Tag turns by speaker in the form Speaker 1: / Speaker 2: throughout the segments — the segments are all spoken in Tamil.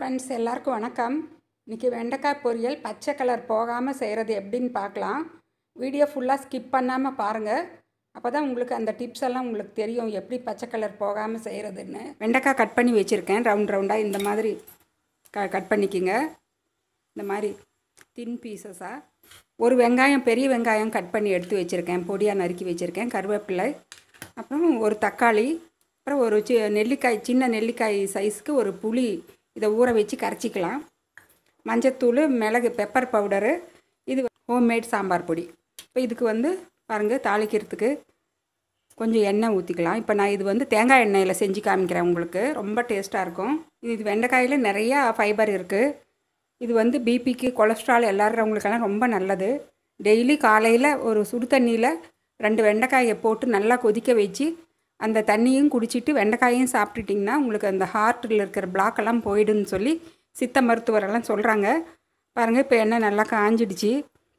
Speaker 1: ஃப்ரெண்ட்ஸ் எல்லாருக்கும் வணக்கம் இன்றைக்கி வெண்டைக்காய் பொரியல் பச்சை கலர் போகாமல் செய்கிறது எப்படின்னு பார்க்கலாம் வீடியோ ஃபுல்லாக ஸ்கிப் பண்ணாமல் பாருங்கள் அப்போ தான் உங்களுக்கு அந்த டிப்ஸ் எல்லாம் உங்களுக்கு தெரியும் எப்படி பச்சை கலர் போகாமல் செய்கிறதுன்னு வெண்டைக்காய் கட் பண்ணி வச்சுருக்கேன் ரவுண்ட் ரவுண்டாக இந்த மாதிரி க கட் பண்ணிக்கிங்க இந்த மாதிரி தின் பீசஸாக ஒரு வெங்காயம் பெரிய வெங்காயம் கட் பண்ணி எடுத்து வச்சுருக்கேன் பொடியாக நறுக்கி வச்சுருக்கேன் கருவேப்பிலை அப்புறம் ஒரு தக்காளி அப்புறம் ஒரு சி நெல்லிக்காய் சின்ன நெல்லிக்காய் சைஸ்க்கு ஒரு புளி இதை ஊற வச்சு கரைச்சிக்கலாம் மஞ்சத்தூள் மிளகு பெப்பர் பவுடரு இது ஹோம்மேட் சாம்பார் பொடி இப்போ இதுக்கு வந்து பாருங்கள் தாளிக்கிறதுக்கு கொஞ்சம் எண்ணெய் ஊற்றிக்கலாம் இப்போ நான் இது வந்து தேங்காய் எண்ணெயில் செஞ்சு காமிக்கிறேன் உங்களுக்கு ரொம்ப டேஸ்ட்டாக இருக்கும் இது வெண்டைக்காயில் நிறையா ஃபைபர் இருக்குது இது வந்து பிபிக்கு கொலஸ்ட்ரால் எல்லாருறவங்களுக்கெல்லாம் ரொம்ப நல்லது டெய்லி காலையில் ஒரு சுடு தண்ணியில் ரெண்டு வெண்டைக்காயை போட்டு நல்லா கொதிக்க வச்சு அந்த தண்ணியும் குடிச்சிட்டு வெண்டைக்காயும் சாப்பிட்டுட்டிங்கன்னா உங்களுக்கு அந்த ஹார்ட்டில் இருக்கிற பிளாக்கெல்லாம் போயிடுன்னு சொல்லி சித்த மருத்துவரெல்லாம் சொல்கிறாங்க பாருங்கள் இப்போ எண்ணெய் நல்லா காஞ்சிடுச்சு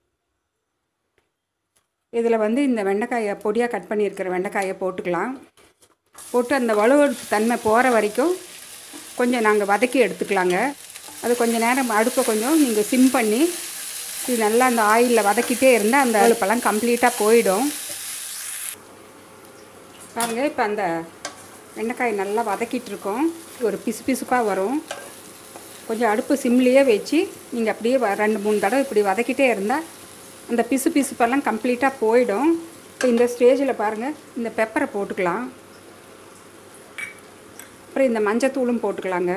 Speaker 1: இதில் வந்து இந்த வெண்டைக்காயை பொடியாக கட் பண்ணியிருக்கிற வெண்டைக்காயை போட்டுக்கலாம் போட்டு அந்த வலுவழுப்பு தன்மை போகிற வரைக்கும் கொஞ்சம் நாங்கள் வதக்கி எடுத்துக்கலாங்க அது கொஞ்சம் நேரம் அடுப்பை கொஞ்சம் நீங்கள் சிம் பண்ணி இது நல்லா அந்த ஆயிலில் வதக்கிட்டே இருந்தால் அந்த அடுப்பெல்லாம் கம்ப்ளீட்டாக போயிடும் பாருங்கள் இப்போ அந்த வெண்டைக்காய் நல்லா வதக்கிட்டு இருக்கோம் ஒரு பிசு பிசுப்பாக வரும் கொஞ்சம் அடுப்பு சிம்லேயே வச்சு நீங்கள் அப்படியே வ- ரெண்டு மூணு தடவை இப்படி வதக்கிட்டே இருந்தால் அந்த பிசு பிசுப்பெல்லாம் கம்ப்ளீட்டாக போயிடும் இப்போ இந்த ஸ்டேஜில் பாருங்கள் இந்த பெப்பரை போட்டுக்கலாம் அப்புறம் இந்த மஞ்சத்தூளும் போட்டுக்கலாங்க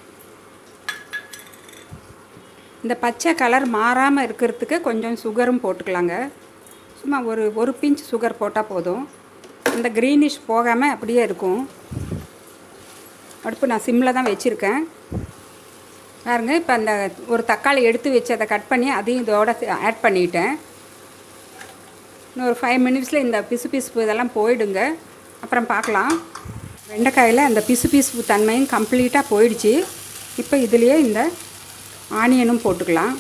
Speaker 1: இந்த பச்சை கலர் மாறாமல் இருக்கிறதுக்கு கொஞ்சம் சுகரும் போட்டுக்கலாங்க சும்மா ஒரு ஒரு பிஞ்ச் சுகர் போட்டால் போதும் அந்த க்ரீனிஷ் போகாமல் அப்படியே இருக்கும் அடுப்பு நான் சிம்மில் தான் வச்சுருக்கேன் பாருங்க இப்போ அந்த ஒரு தக்காளி எடுத்து வச்சு அதை கட் பண்ணி அதையும் இதோட ஆட் பண்ணிட்டேன் இன்னும் ஒரு ஃபைவ் மினிட்ஸில் இந்த பிசு பிசுப்பு இதெல்லாம் போயிடுங்க அப்புறம் பார்க்கலாம் வெண்டைக்காயில் அந்த பிசு பிசுப்பு தன்மையும் கம்ப்ளீட்டாக போயிடுச்சு இப்போ இதுலேயே இந்த ஆனியனும் போட்டுக்கலாம்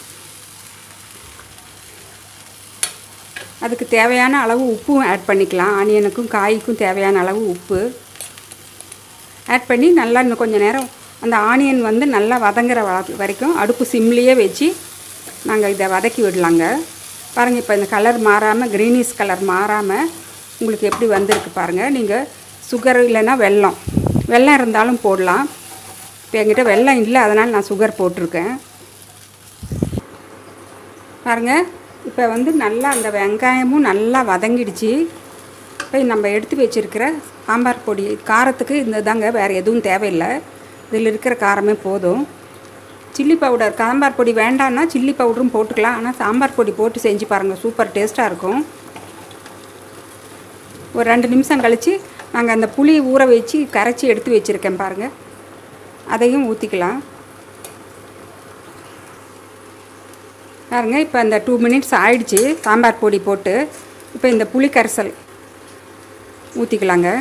Speaker 1: அதுக்கு தேவையான அளவு உப்பும் ஆட் பண்ணிக்கலாம் ஆனியனுக்கும் காய்க்கும் தேவையான அளவு உப்பு ஆட் பண்ணி நல்லா இன்னும் கொஞ்சம் நேரம் அந்த ஆனியன் வந்து நல்லா வதங்குற வ- வரைக்கும் அடுப்பு சிம்லேயே வச்சு நாங்கள் இதை வதக்கி விடலாங்க பாருங்கள் இப்போ இந்த கலர் மாறாமல் க்ரீனிஷ் கலர் மாறாமல் உங்களுக்கு எப்படி வந்திருக்கு பாருங்கள் நீங்கள் சுகர் இல்லைன்னா வெல்லம் வெல்லம் இருந்தாலும் போடலாம் இப்போ என்கிட்ட வெல்லம் இல்லை அதனால் நான் சுகர் போட்டிருக்கேன் பாருங்க இப்போ வந்து நல்லா அந்த வெங்காயமும் நல்லா வதங்கிடுச்சு இப்போ நம்ம எடுத்து வச்சிருக்கிற சாம்பார் பொடி காரத்துக்கு இந்த தாங்க வேறு எதுவும் தேவையில்லை இதில் இருக்கிற காரமே போதும் சில்லி பவுடர் சாம்பார் பொடி வேண்டாம்னா சில்லி பவுடரும் போட்டுக்கலாம் ஆனால் சாம்பார் பொடி போட்டு செஞ்சு பாருங்கள் சூப்பர் டேஸ்ட்டாக இருக்கும் ஒரு ரெண்டு நிமிஷம் கழித்து நாங்கள் அந்த புளி ஊற வச்சு கரைச்சி எடுத்து வச்சுருக்கேன் பாருங்கள் அதையும் ஊற்றிக்கலாம் பாருங்க இப்போ அந்த டூ மினிட்ஸ் ஆயிடுச்சு சாம்பார் பொடி போட்டு இப்போ இந்த புளி கரைசல் ஊற்றிக்கலாங்க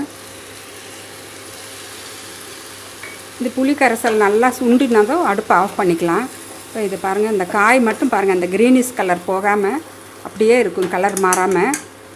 Speaker 1: இந்த புளி கரைசல் நல்லா சுண்டினதும் அடுப்பை ஆஃப் பண்ணிக்கலாம் இப்போ இது பாருங்கள் இந்த காய் மட்டும் பாருங்கள் அந்த க்ரீனிஷ் கலர் போகாமல் அப்படியே இருக்கும் கலர் மாறாமல்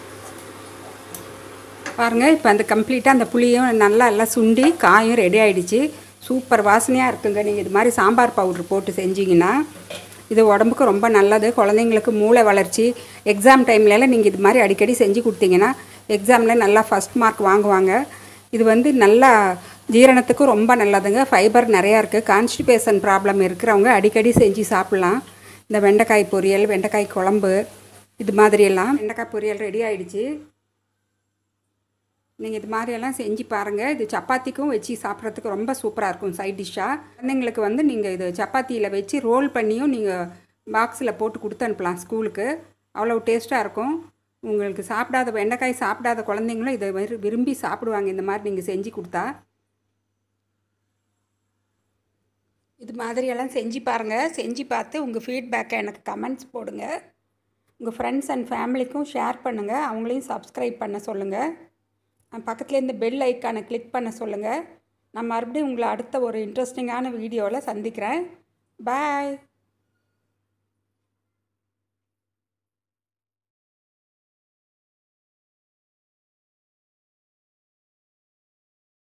Speaker 1: பாருங்கள் இப்போ அந்த கம்ப்ளீட்டாக அந்த புளியும் நல்லா எல்லாம் சுண்டி காயும் ரெடி ஆயிடுச்சு சூப்பர் வாசனையாக இருக்குங்க நீங்கள் இது மாதிரி சாம்பார் பவுட்ரு போட்டு செஞ்சீங்கன்னா இது உடம்புக்கு ரொம்ப நல்லது குழந்தைங்களுக்கு மூளை வளர்ச்சி எக்ஸாம் டைம்லலாம் நீங்கள் இது மாதிரி அடிக்கடி செஞ்சு கொடுத்தீங்கன்னா எக்ஸாமில் நல்லா ஃபஸ்ட் மார்க் வாங்குவாங்க இது வந்து நல்லா ஜீரணத்துக்கும் ரொம்ப நல்லதுங்க ஃபைபர் நிறையா இருக்குது கான்ஸ்டிபேஷன் ப்ராப்ளம் இருக்கிறவங்க அடிக்கடி செஞ்சு சாப்பிட்லாம் இந்த வெண்டைக்காய் பொரியல் வெண்டைக்காய் குழம்பு இது மாதிரியெல்லாம் வெண்டைக்காய் பொரியல் ரெடி ஆயிடுச்சு நீங்கள் இது மாதிரியெல்லாம் செஞ்சு பாருங்கள் இது சப்பாத்திக்கும் வச்சு சாப்பிட்றதுக்கு ரொம்ப சூப்பராக இருக்கும் சைட் டிஷ்ஷாக குழந்தைங்களுக்கு வந்து நீங்கள் இது சப்பாத்தியில் வச்சு ரோல் பண்ணியும் நீங்கள் பாக்ஸில் போட்டு கொடுத்து அனுப்பலாம் ஸ்கூலுக்கு அவ்வளோ டேஸ்ட்டாக இருக்கும் உங்களுக்கு சாப்பிடாத வெண்டைக்காய் சாப்பிடாத குழந்தைங்களும் இதை விரு- விரும்பி சாப்பிடுவாங்க இந்த மாதிரி நீங்கள் செஞ்சு கொடுத்தா இது மாதிரியெல்லாம் செஞ்சு பாருங்கள் செஞ்சு பார்த்து உங்கள் ஃபீட்பேக்கை எனக்கு கமெண்ட்ஸ் போடுங்க உங்கள் ஃப்ரெண்ட்ஸ் அண்ட் ஃபேமிலிக்கும் ஷேர் பண்ணுங்கள் அவங்களையும் சப்ஸ்கிரைப் பண்ண சொல்லுங்கள் பக்கத்தில் இந்த பெல் ஐக்கானை கிளிக் பண்ண சொல்லுங்கள் நான் மறுபடியும் உங்களை அடுத்த ஒரு இன்ட்ரெஸ்டிங்கான வீடியோவில் சந்திக்கிறேன் பாய்